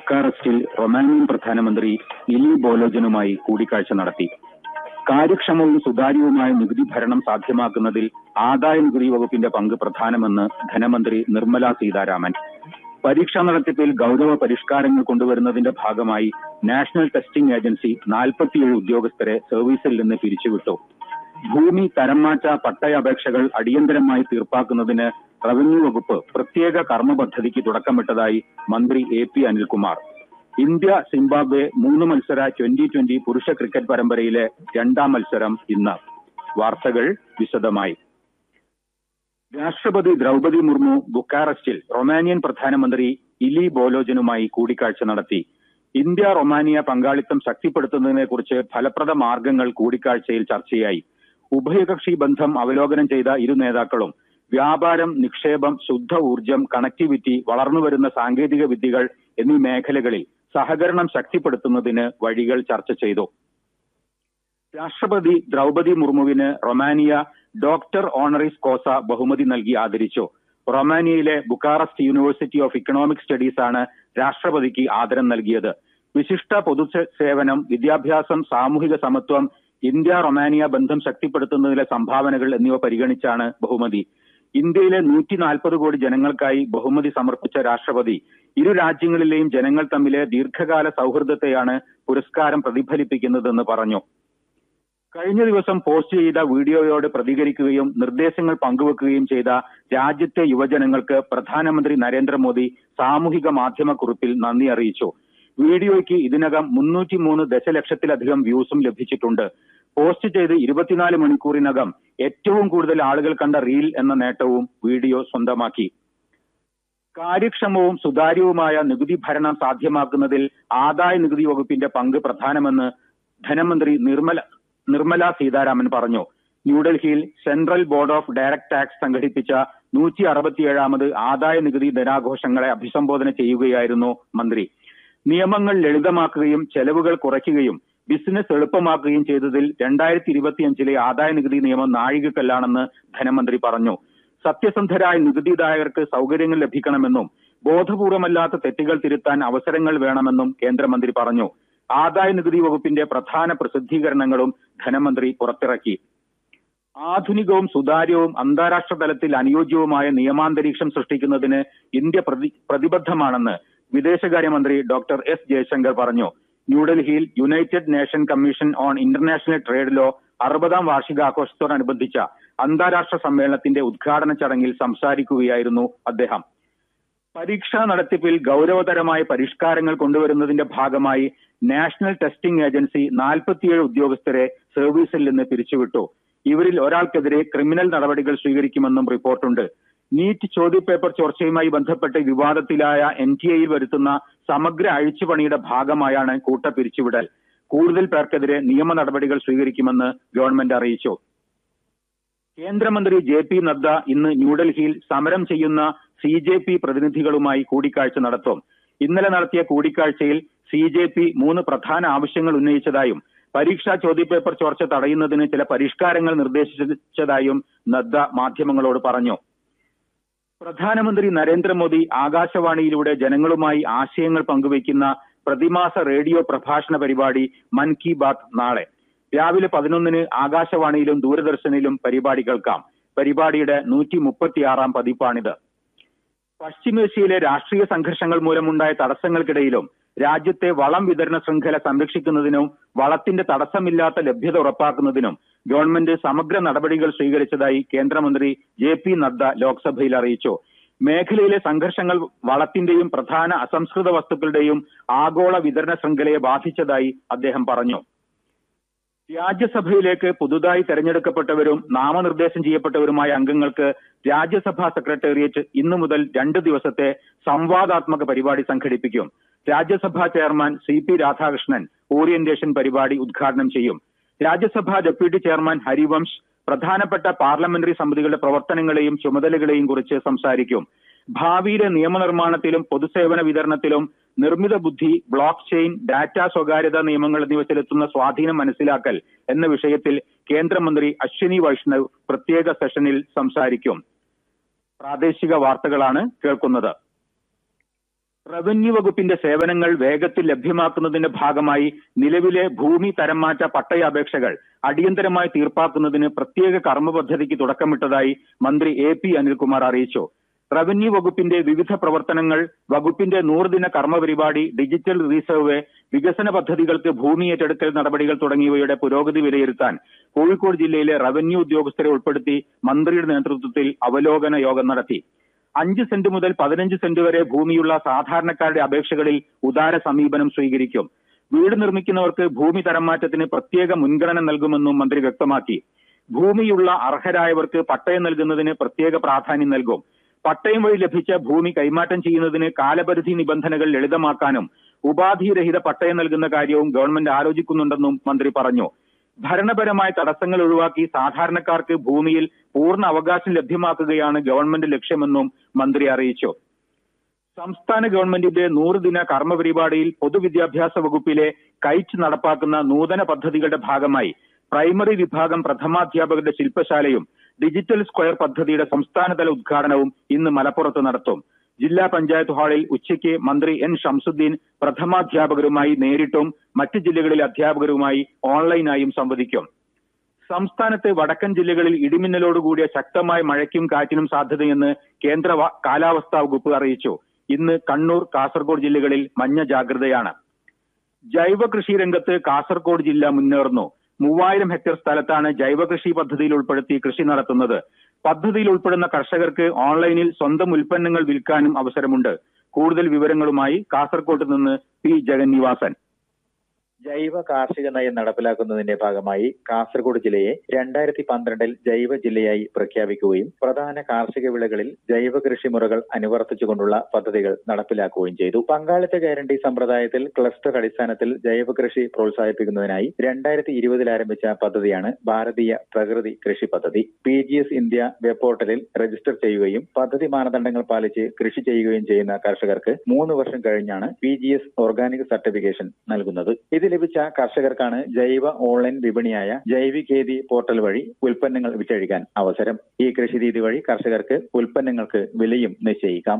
ബുക്കാറസ്റ്റിൽ Romanian പ്രധാനമന്ത്രി ഇലി ബോലോജനുമായി കൂടിക്കാഴ്ച നടത്തി കാര്യക്ഷമവും സുതാര്യവുമായ നികുതി ഭരണം സാധ്യമാക്കുന്നതിൽ ആദായ നികുതി വകുപ്പിന്റെ പങ്ക് പ്രധാനമെന്ന് ധനമന്ത്രി നിർമ്മല സീതാരാമൻ പരീക്ഷാ നടത്തിപ്പിൽ ഗൗരവ പരിഷ്കാരങ്ങൾ കൊണ്ടുവരുന്നതിന്റെ ഭാഗമായി നാഷണൽ ടെസ്റ്റിംഗ് ഏജൻസി നാൽപ്പത്തിയേഴ് ഉദ്യോഗസ്ഥരെ സർവീസിൽ നിന്ന് പിരിച്ചുവിട്ടു ഭൂമി തരംമാറ്റ പട്ടയ അപേക്ഷകൾ അടിയന്തരമായി തീർപ്പാക്കുന്നതിന് റവന്യൂ വകുപ്പ് പ്രത്യേക കർമ്മ പദ്ധതിക്ക് തുടക്കമിട്ടതായി മന്ത്രി A P Anilkumar India Zimbabwe മൂന്ന് മത്സര ട്വന്റി ട്വന്റി പുരുഷ ക്രിക്കറ്റ് പരമ്പരയിലെ രണ്ടാം മത്സരം ഇന്ന് വാർത്തകൾ വിശദമായി രാഷ്ട്രപതി ദ്രൗപതി മുർമു ബുക്കാറസ്റ്റിൽ റൊമാനിയൻ പ്രധാനമന്ത്രി ഇലി ബോലോജനുമായി കൂടിക്കാഴ്ച നടത്തി ഇന്ത്യ റൊമാനിയ പങ്കാളിത്തം ശക്തിപ്പെടുത്തുന്നതിനെക്കുറിച്ച് ഫലപ്രദ മാർഗങ്ങൾ കൂടിക്കാഴ്ചയിൽ ചർച്ചയായി ഉഭയകക്ഷി ബന്ധം അവലോകനം ചെയ്ത ഇരു നേതാക്കളും വ്യാപാരം നിക്ഷേപം ശുദ്ധ ഊർജം കണക്ടിവിറ്റി വളർന്നുവരുന്ന സാങ്കേതിക വിദ്യകൾ എന്നീ മേഖലകളിൽ സഹകരണം ശക്തിപ്പെടുത്തുന്നതിന് വഴികൾ ചർച്ച ചെയ്തു രാഷ്ട്രപതി ദ്രൗപതി മുർമുവിന് റൊമാനിയ ഡോക്ടർ ഓണറിസ് കോസ ബഹുമതി നൽകി ആദരിച്ചു റൊമാനിയയിലെ Bucharest university of economic studies ആണ് രാഷ്ട്രപതിക്ക് ആദരം നൽകിയത് വിശിഷ്ട പൊതു സേവനം വിദ്യാഭ്യാസം സാമൂഹിക സമത്വം ഇന്ത്യ റൊമാനിയ ബന്ധം ശക്തിപ്പെടുത്തുന്നതിലെ സംഭാവനകൾ എന്നിവ പരിഗണിച്ചാണ് ബഹുമതി ഇന്ത്യയിലെ നൂറ്റി നാൽപ്പത് കോടി ജനങ്ങൾക്കായി ബഹുമതി സമർപ്പിച്ച രാഷ്ട്രപതി ഇരു രാജ്യങ്ങളിലെയും ജനങ്ങൾ തമ്മിലെ ദീർഘകാല സൗഹൃദത്തെയാണ് പുരസ്കാരം പ്രതിഫലിപ്പിക്കുന്നതെന്ന് പറഞ്ഞു കഴിഞ്ഞ ദിവസം പോസ്റ്റ് ചെയ്ത വീഡിയോയോട് പ്രതികരിക്കുകയും നിർദ്ദേശങ്ങൾ പങ്കുവെക്കുകയും ചെയ്ത രാജ്യത്തെ യുവജനങ്ങൾക്ക് പ്രധാനമന്ത്രി നരേന്ദ്രമോദി സാമൂഹിക മാധ്യമ കുറിപ്പിൽ നന്ദി അറിയിച്ചു വീഡിയോയ്ക്ക് ഇതിനകം മുന്നൂറ്റി മൂന്ന് ദശലക്ഷത്തിലധികം വ്യൂസും ലഭിച്ചിട്ടുണ്ട് പോസ്റ്റ് ചെയ്ത് ഇരുപത്തിനാല് മണിക്കൂറിനകം ഏറ്റവും കൂടുതൽ ആളുകൾ കണ്ട റീൽ എന്ന നേട്ടവും വീഡിയോ സ്വന്തമാക്കി കാര്യക്ഷമവും സുതാര്യവുമായ നികുതി ഭരണം സാധ്യമാക്കുന്നതിൽ ആദായ നികുതി വകുപ്പിന്റെ പങ്ക് പ്രധാനമെന്ന് ധനമന്ത്രി നിർമ്മല നിർമ്മല സീതാരാമൻ പറഞ്ഞു ന്യൂഡൽഹിയിൽ central board of direct tax സംഘടിപ്പിച്ച നൂറ്റി അറുപത്തിയേഴാമത് ആദായ നികുതി ദിനാഘോഷങ്ങളെ അഭിസംബോധന ചെയ്യുകയായിരുന്നു മന്ത്രി നിയമങ്ങൾ ലളിതമാക്കുകയും ചെലവുകൾ കുറയ്ക്കുകയും ബിസിനസ് എളുപ്പമാക്കുകയും ചെയ്തതിൽ രണ്ടായിരത്തി ഇരുപത്തിയഞ്ചിലെ ആദായ നികുതി നിയമം നാഴികക്കല്ലാണെന്ന് ധനമന്ത്രി പറഞ്ഞു സത്യസന്ധരായ നികുതിദായകർക്ക് സൗകര്യങ്ങൾ ലഭിക്കണമെന്നും ബോധപൂർവമല്ലാത്ത തെറ്റുകൾ തിരുത്താൻ അവസരങ്ങൾ വേണമെന്നും കേന്ദ്രമന്ത്രി പറഞ്ഞു ആദായ നികുതി വകുപ്പിന്റെ പ്രധാന പ്രസിദ്ധീകരണങ്ങളും ധനമന്ത്രി പുറത്തിറക്കി ആധുനികവും സുതാര്യവും അന്താരാഷ്ട്ര തലത്തിൽ അനുയോജ്യവുമായ നിയമാന്തരീക്ഷം സൃഷ്ടിക്കുന്നതിന് ഇന്ത്യ പ്രതി പ്രതിബദ്ധമാണെന്ന് വിദേശകാര്യമന്ത്രി ഡോക്ടർ എസ് ജയശങ്കർ പറഞ്ഞു ന്യൂഡൽഹിയിൽ United Nation Commission on International Trade Law അറുപതാം വാർഷികാഘോഷത്തോടനുബന്ധിച്ച അന്താരാഷ്ട്ര സമ്മേളനത്തിന്റെ ഉദ്ഘാടന ചടങ്ങിൽ സംസാരിക്കുകയായിരുന്നു അദ്ദേഹം പരീക്ഷാ നടത്തിപ്പിൽ ഗൗരവതരമായ പരിഷ്കാരങ്ങൾ കൊണ്ടുവരുന്നതിന്റെ ഭാഗമായി നാഷണൽ ടെസ്റ്റിംഗ് ഏജൻസി നാൽപ്പത്തിയേഴ് ഉദ്യോഗസ്ഥരെ സർവീസിൽ നിന്ന് പിരിച്ചുവിട്ടു ഇവരിൽ ഒരാൾക്കെതിരെ ക്രിമിനൽ നടപടികൾ സ്വീകരിക്കുമെന്നും റിപ്പോർട്ടുണ്ട് നീറ്റ് ചോദ്യപേപ്പർ ചോർച്ചയുമായി ബന്ധപ്പെട്ട് വിവാദത്തിലായ എൻ ടി എയിൽ വരുത്തുന്ന സമഗ്ര അഴിച്ചുപണിയുടെ ഭാഗമായാണ് കൂട്ട പിരിച്ചുവിടൽ കൂടുതൽ പേർക്കെതിരെ നിയമ നടപടികൾ സ്വീകരിക്കുമെന്ന് ഗവൺമെന്റ് അറിയിച്ചു കേന്ദ്രമന്ത്രി ജെ പി നദ്ദ ഇന്ന് ന്യൂഡൽഹിയിൽ സമരം ചെയ്യുന്ന സി ജെ പി പ്രതിനിധികളുമായി കൂടിക്കാഴ്ച നടത്തും ഇന്നലെ നടത്തിയ കൂടിക്കാഴ്ചയിൽ സി ജെ പി മൂന്ന് പ്രധാന ആവശ്യങ്ങൾ ഉന്നയിച്ചതായും പരീക്ഷാ ചോദ്യപേപ്പർ ചോർച്ച തടയുന്നതിന് ചില പരിഷ്കാരങ്ങൾ നിർദ്ദേശിച്ചതായും നദ്ദ മാധ്യമങ്ങളോട് പറഞ്ഞു പ്രധാനമന്ത്രി നരേന്ദ്രമോദി ആകാശവാണിയിലൂടെ ജനങ്ങളുമായി ആശയങ്ങൾ പങ്കുവയ്ക്കുന്ന പ്രതിമാസ റേഡിയോ പ്രഭാഷണ പരിപാടി മൻ കി ബാത്ത് നാളെ രാവിലെ പതിനൊന്നിന് ആകാശവാണിയിലും ദൂരദർശനിലും പരിപാടി കേൾക്കാം പരിപാടിയുടെ നൂറ്റി മുപ്പത്തിയാറാം പതിപ്പാണിത് പശ്ചിമേഷ്യയിലെ രാഷ്ട്രീയ സംഘർഷങ്ങൾ മൂലമുണ്ടായ തടസ്സങ്ങൾക്കിടയിലും രാജ്യത്തെ വളം വിതരണ ശൃംഖല സംരക്ഷിക്കുന്നതിനും വളത്തിന്റെ തടസ്സമില്ലാത്ത ലഭ്യത ഉറപ്പാക്കുന്നതിനും ഗവൺമെന്റ് സമഗ്ര നടപടികൾ സ്വീകരിച്ചതായി കേന്ദ്രമന്ത്രി ജെ പി നദ്ദ ലോക്സഭയിൽ അറിയിച്ചു മേഖലയിലെ സംഘർഷങ്ങൾ വളത്തിന്റെയും പ്രധാന അസംസ്കൃത വസ്തുക്കളുടെയും ആഗോള വിതരണ ശൃംഖലയെ ബാധിച്ചതായി അദ്ദേഹം പറഞ്ഞു രാജ്യസഭയിലേക്ക് പുതുതായി തെരഞ്ഞെടുക്കപ്പെട്ടവരും നാമനിർദ്ദേശം ചെയ്യപ്പെട്ടവരുമായ അംഗങ്ങൾക്ക് രാജ്യസഭാ സെക്രട്ടേറിയറ്റ് ഇന്നു മുതൽ രണ്ട് ദിവസത്തെ സംവാദാത്മക പരിപാടി സംഘടിപ്പിക്കും Rajya Sabha chairman C P Radhakrishnan orientation പരിപാടി ഉദ്ഘാടനം ചെയ്യും രാജ്യസഭാ ഡെപ്യൂട്ടി ചെയർമാൻ ഹരിവംശ് പ്രധാനപ്പെട്ട പാർലമെന്ററി സമിതികളുടെ പ്രവർത്തനങ്ങളെയും ചുമതലകളെയും കുറിച്ച് സംസാരിക്കും ഭാവിയിലെ നിയമനിർമ്മാണത്തിലും പൊതുസേവന വിതരണത്തിലും നിർമ്മിത ബുദ്ധി ബ്ലോക്ക് ചെയിൻ ഡാറ്റ സ്വകാര്യത നിയമങ്ങൾ എന്നിവ ചെലുത്തുന്ന സ്വാധീനം മനസ്സിലാക്കൽ എന്ന വിഷയത്തിൽ കേന്ദ്രമന്ത്രി അശ്വിനി വൈഷ്ണവ് പ്രത്യേക സെഷനിൽ സംസാരിക്കും പ്രാദേശിക വാർത്തകളാണ് കേൾക്കുന്നത് റവന്യൂ വകുപ്പിന്റെ സേവനങ്ങൾ വേഗത്തിൽ ലഭ്യമാക്കുന്നതിന്റെ ഭാഗമായി നിലവിലെ ഭൂമി തരംമാറ്റ പട്ടയ അടിയന്തരമായി തീർപ്പാക്കുന്നതിന് പ്രത്യേക കർമ്മ പദ്ധതിക്ക് തുടക്കമിട്ടതായി മന്ത്രി എ പി അനിൽകുമാർ അറിയിച്ചു റവന്യൂ വകുപ്പിന്റെ വിവിധ പ്രവർത്തനങ്ങൾ വകുപ്പിന്റെ നൂറുദിന കർമ്മ പരിപാടി ഡിജിറ്റൽ റീസർവേ വികസന പദ്ധതികൾക്ക് ഭൂമി ഏറ്റെടുക്കൽ നടപടികൾ തുടങ്ങിയവയുടെ പുരോഗതി വിലയിരുത്താൻ കോഴിക്കോട് ജില്ലയിലെ റവന്യൂ ഉദ്യോഗസ്ഥരെ ഉൾപ്പെടുത്തി മന്ത്രിയുടെ നേതൃത്വത്തിൽ അവലോകന യോഗം നടത്തി അഞ്ച് സെന്റ് മുതൽ പതിനഞ്ച് സെന്റ് വരെ ഭൂമിയുള്ള സാധാരണക്കാരുടെ അപേക്ഷകളിൽ ഉദാര സമീപനം സ്വീകരിക്കും വീട് നിർമ്മിക്കുന്നവർക്ക് ഭൂമി തരംമാറ്റത്തിന് പ്രത്യേക മുൻഗണന നൽകുമെന്നും മന്ത്രി വ്യക്തമാക്കി ഭൂമിയുള്ള അർഹരായവർക്ക് പട്ടയം നൽകുന്നതിന് പ്രത്യേക പ്രാധാന്യം നൽകും പട്ടയം വഴി ലഭിച്ച ഭൂമി കൈമാറ്റം ചെയ്യുന്നതിന് കാലപരിധി നിബന്ധനകൾ ലളിതമാക്കാനും ഉപാധിരഹിത പട്ടയം നൽകുന്ന കാര്യവും ഗവൺമെന്റ് ആലോചിക്കുന്നുണ്ടെന്നും മന്ത്രി പറഞ്ഞു ഭരണപരമായ തടസ്സങ്ങൾ ഒഴിവാക്കി സാധാരണക്കാർക്ക് ഭൂമിയിൽ പൂർണ്ണ അവകാശം ലഭ്യമാക്കുകയാണ് ഗവൺമെന്റ് ലക്ഷ്യമെന്നും മന്ത്രി അറിയിച്ചു സംസ്ഥാന ഗവൺമെന്റിന്റെ നൂറുദിന കർമ്മ പരിപാടിയിൽ പൊതുവിദ്യാഭ്യാസ വകുപ്പിലെ കൈറ്റ് നടപ്പാക്കുന്ന നൂതന പദ്ധതികളുടെ ഭാഗമായി പ്രൈമറി വിഭാഗം പ്രഥമാധ്യാപകരുടെ ശില്പശാലയും ഡിജിറ്റൽ സ്ക്വയർ പദ്ധതിയുടെ സംസ്ഥാനതല ഉദ്ഘാടനവും ഇന്ന് മലപ്പുറത്ത് നടത്തും ജില്ലാ പഞ്ചായത്ത് ഹാളിൽ ഉച്ചയ്ക്ക് മന്ത്രി എൻ ഷംസുദ്ദീൻ പ്രഥമാധ്യാപകരുമായി നേരിട്ടും മറ്റ് ജില്ലകളിലെ അധ്യാപകരുമായി ഓൺലൈനായും സംവദിക്കും സംസ്ഥാനത്തെ വടക്കൻ ജില്ലകളിൽ ഇടിമിന്നലോടുകൂടിയ ശക്തമായ മഴയ്ക്കും കാറ്റിനും സാധ്യതയെന്ന് കേന്ദ്ര കാലാവസ്ഥാ വകുപ്പ് അറിയിച്ചു ഇന്ന് കണ്ണൂർ കാസർഗോഡ് ജില്ലകളിൽ മഞ്ഞ ജാഗ്രതയാണ് ജൈവ കൃഷി രംഗത്ത് കാസർഗോഡ് ജില്ല മുന്നേറുന്നു മൂവായിരം ഹെക്ടർ സ്ഥലത്താണ് ജൈവ കൃഷി പദ്ധതിയിൽ ഉൾപ്പെടുത്തി കൃഷി നടത്തുന്നത് പദ്ധതിയിൽ ഉൾപ്പെടുന്ന കർഷകർക്ക് ഓൺലൈനിൽ സ്വന്തം ഉൽപ്പന്നങ്ങൾ വിൽക്കാനും അവസരമുണ്ട് കൂടുതൽ വിവരങ്ങളുമായി കാസർകോട്ട് നിന്ന് പി ജഗന്നിവാസൻ ജൈവ കാർഷിക നയം നടപ്പിലാക്കുന്നതിന്റെ ഭാഗമായി കാസർഗോഡ് ജില്ലയെ രണ്ടായിരത്തി പന്ത്രണ്ടിൽ ജൈവ ജില്ലയായി പ്രഖ്യാപിക്കുകയും പ്രധാന കാർഷിക വിളകളിൽ ജൈവ കൃഷി മുറകൾ അനുവർത്തിച്ചുകൊണ്ടുള്ള പദ്ധതികൾ നടപ്പിലാക്കുകയും ചെയ്തു പങ്കാളിത്ത ഗ്യാരണ്ടി സമ്പ്രദായത്തിൽ ക്ലസ്റ്റർ അടിസ്ഥാനത്തിൽ ജൈവ കൃഷി പ്രോത്സാഹിപ്പിക്കുന്നതിനായി രണ്ടായിരത്തി ഇരുപതിൽ ആരംഭിച്ച പദ്ധതിയാണ് ഭാരതീയ പ്രകൃതി കൃഷി പദ്ധതി P G S India web പോർട്ടലിൽ രജിസ്റ്റർ ചെയ്യുകയും പദ്ധതി മാനദണ്ഡങ്ങൾ പാലിച്ച് കൃഷി ചെയ്യുകയും ചെയ്യുന്ന കർഷകർക്ക് മൂന്ന് വർഷം കഴിഞ്ഞാണ് P G S organic certification നൽകുന്നത് ഇതിൽ ലഭിച്ച കർഷകർക്കാണ് ജൈവ ഓൺലൈൻ വിപണിയായ ജൈവികേതി പോർട്ടൽ വഴി ഉൽപ്പന്നങ്ങൾ വിറ്റഴിക്കാൻ അവസരം ഈ കൃഷി രീതി വഴി കർഷകർക്ക് ഉൽപ്പന്നങ്ങൾക്ക് വിലയും നിശ്ചയിക്കാം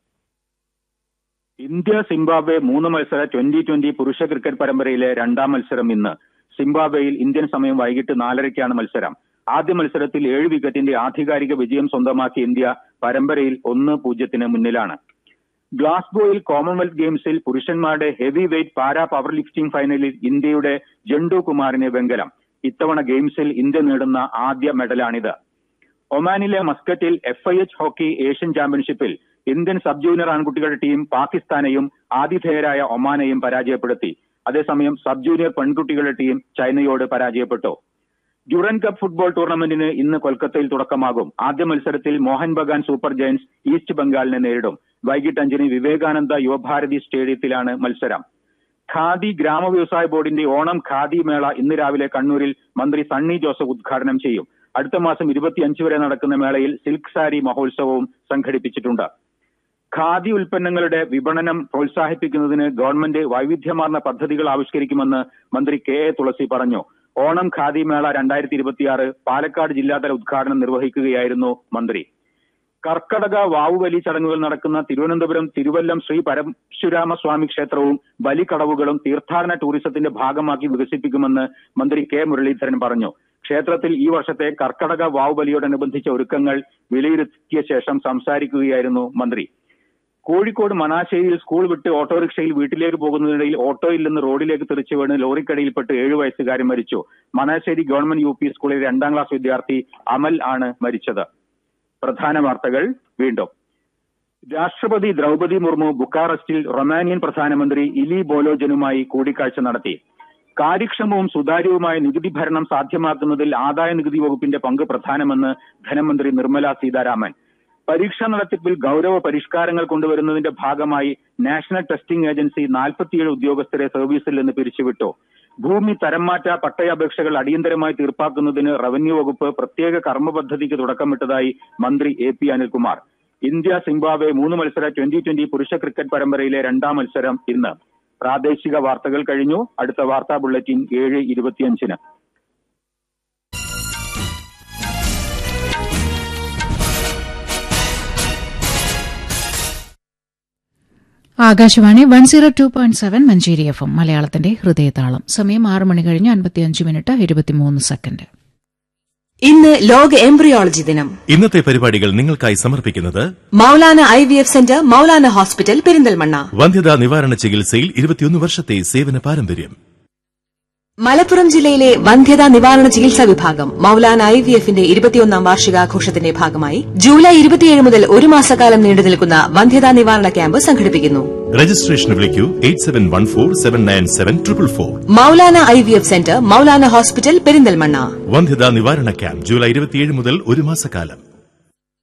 ഇന്ത്യ സിംബാബ്വെ മൂന്ന് മത്സര ട്വന്റി ട്വന്റി പുരുഷ ക്രിക്കറ്റ് പരമ്പരയിലെ രണ്ടാം മത്സരം ഇന്ന് സിംബാബ്വെയിൽ ഇന്ത്യൻ സമയം വൈകിട്ട് നാലരയ്ക്കാണ് മത്സരം ആദ്യ മത്സരത്തിൽ ഏഴ് വിക്കറ്റിന്റെ ആധികാരിക വിജയം സ്വന്തമാക്കിയ ഇന്ത്യ പരമ്പരയിൽ ഒന്ന് പൂജ്യത്തിന് മുന്നിലാണ് ഗ്ലാസ്ഗോയിൽ കോമൺവെൽത്ത് ഗെയിംസിൽ പുരുഷന്മാരുടെ heavy weight para power lifting ഫൈനലിൽ ഇന്ത്യയുടെ ജണ്ടു കുമാറിന് വെങ്കലം ഇത്തവണ ഗെയിംസിൽ ഇന്ത്യ നേടുന്ന ആദ്യ മെഡലാണിത് ഒമാനിലെ മസ്കറ്റിൽ F I H hockey Asian ചാമ്പ്യൻഷിപ്പിൽ ഇന്ത്യൻ സബ് ജൂനിയർ ആൺകുട്ടികളുടെ ടീം പാകിസ്ഥാനെയും ആതിഥേയരായ ഒമാനെയും പരാജയപ്പെടുത്തി അതേസമയം സബ് ജൂനിയർ പെൺകുട്ടികളുടെ ടീം ചൈനയോട് പരാജയപ്പെട്ടു ഡ്യൂറൻ കപ്പ് ഫുട്ബോൾ ടൂർണമെന്റിന് ഇന്ന് കൊൽക്കത്തയിൽ തുടക്കമാകും ആദ്യ മത്സരത്തിൽ Mohun Bagan super giants east ബംഗാളിനെ നേരിടും വൈകിട്ട് അഞ്ചിന് വിവേകാനന്ദ യുവഭാരതി സ്റ്റേഡിയത്തിലാണ് മത്സരം ഖാദി ഗ്രാമ വ്യവസായ ബോർഡിന്റെ ഓണം ഖാദി മേള ഇന്ന് രാവിലെ കണ്ണൂരിൽ മന്ത്രി സണ്ണി ജോസഫ് ഉദ്ഘാടനം ചെയ്യും അടുത്ത മാസം ഇരുപത്തിയഞ്ച് വരെ നടക്കുന്ന മേളയിൽ സിൽക്ക് സാരി മഹോത്സവവും സംഘടിപ്പിച്ചിട്ടുണ്ട് ഖാദി ഉൽപ്പന്നങ്ങളുടെ വിപണനം പ്രോത്സാഹിപ്പിക്കുന്നതിന് ഗവൺമെന്റ് വൈവിധ്യമാർന്ന പദ്ധതികൾ ആവിഷ്കരിക്കുമെന്ന് മന്ത്രി കെ എ തുളസി പറഞ്ഞു ഓണം ഖാദി മേള രണ്ടായിരത്തി ഇരുപത്തിയാറ് പാലക്കാട് ജില്ലാതല ഉദ്ഘാടനം നിർവഹിക്കുകയായിരുന്നു മന്ത്രി കർക്കടക വാവുബലി ചടങ്ങുകൾ നടക്കുന്ന തിരുവനന്തപുരം തിരുവല്ലം ശ്രീ പരശുരാമ സ്വാമി ക്ഷേത്രവും ബലിക്കടവുകളും തീർത്ഥാടന ടൂറിസത്തിന്റെ ഭാഗമാക്കി വികസിപ്പിക്കുമെന്ന് മന്ത്രി കെ മുരളീധരൻ പറഞ്ഞു ക്ഷേത്രത്തിൽ ഈ വർഷത്തെ കർക്കടക വാവുബലിയോടനുബന്ധിച്ച ഒരുക്കങ്ങൾ വിലയിരുത്തിയ ശേഷം സംസാരിക്കുകയായിരുന്നു മന്ത്രി കോഴിക്കോട് മണാശ്ശേരിയിൽ സ്കൂൾ വിട്ട് ഓട്ടോറിക്ഷയിൽ വീട്ടിലേക്ക് പോകുന്നതിനിടയിൽ ഓട്ടോയിൽ നിന്ന് റോഡിലേക്ക് തെറിച്ചു വീണ് ലോറിക്കടിയിൽപ്പെട്ട് ഏഴു വയസ്സുകാരൻ മരിച്ചു മണാശ്ശേരി ഗവൺമെന്റ് യു പി സ്കൂളിലെ രണ്ടാം ക്ലാസ് വിദ്യാർത്ഥി അമൽ ആണ് മരിച്ചത് പ്രധാന വാർത്തകൾ വീണ്ടും രാഷ്ട്രപതി ദ്രൗപതി മുർമു ബുക്കാറസ്റ്റിൽ റൊമാനിയൻ പ്രധാനമന്ത്രി ഇലി ബോലോജനുമായി കൂടിക്കാഴ്ച നടത്തി കാര്യക്ഷമവും സുതാര്യവുമായ നികുതി ഭരണം സാധ്യമാക്കുന്നതിൽ ആദായ നികുതി വകുപ്പിന്റെ പങ്ക് പ്രധാനമെന്ന് ധനമന്ത്രി നിർമ്മല സീതാരാമൻ പരീക്ഷാ നടത്തിപ്പിൽ ഗൗരവ പരിഷ്കാരങ്ങൾ കൊണ്ടുവരുന്നതിന്റെ ഭാഗമായി നാഷണൽ ടെസ്റ്റിംഗ് ഏജൻസി നാൽപ്പത്തിയേഴ് ഉദ്യോഗസ്ഥരെ സർവീസിൽ നിന്ന് പിരിച്ചുവിട്ടു ഭൂമി തരംമാറ്റ പട്ടയാപേക്ഷകൾ അടിയന്തരമായി തീർപ്പാക്കുന്നതിന് റവന്യൂ വകുപ്പ് പ്രത്യേക കർമ്മ പദ്ധതിക്ക് തുടക്കമിട്ടതായി മന്ത്രി A P Anilkumar India Zimbabwe മൂന്ന് മത്സര ട്വന്റി ട്വന്റി പുരുഷ ക്രിക്കറ്റ് പരമ്പരയിലെ രണ്ടാം മത്സരം ഇന്ന് പ്രാദേശിക വാർത്തകൾ കഴിഞ്ഞു അടുത്ത വാർത്താ ബുള്ളറ്റിൻ ഏഴ് ഇരുപത്തിയഞ്ചിന് Akashvani one zero two point seven Manjeri F M മലയാളത്തിന്റെ ഹൃദയതാളം സമയം ആറ് മണി കഴിഞ്ഞ് അൻപത്തിയഞ്ച് മിനിറ്റ് ഇരുപത്തിമൂന്ന് സെക്കൻഡ് ഇന്ന് ലോക എംബ്രിയോളജി ദിനം ഇന്നത്തെ പരിപാടികൾ നിങ്ങൾക്കായി സമർപ്പിക്കുന്നത് Moulana I V F centre Moulana hospital Perinthalmanna വന്ധ്യതാ നിവാരണ ചികിത്സയിൽ ഇരുപത്തിയൊന്ന് വർഷത്തെ സേവന പാരമ്പര്യം മലപ്പുറം ജില്ലയിലെ വന്ധ്യതാ നിവാരണ ചികിത്സാ വിഭാഗം മൌലാന ഐ വി എഫിന്റെ ഇരുപത്തിയൊന്നാം വാർഷികാഘോഷത്തിന്റെ ഭാഗമായി ജൂലൈ ഇരുപത്തിയേഴ് മുതൽ ഒരു മാസക്കാലം നീണ്ടു നിൽക്കുന്ന വന്ധ്യതാ നിവാരണ ക്യാമ്പ് സംഘടിപ്പിക്കുന്നു രജിസ്ട്രേഷൻ വിളിക്കൂ eight seven one four seven nine seven triple four Moulana I V F centre Moulana hospital Perinthalmanna വന്ധ്യതാ നിവാരണ ക്യാമ്പ് ജൂലൈ ഇരുപത്തിയേഴ് മുതൽ ഒരു മാസക്കാലം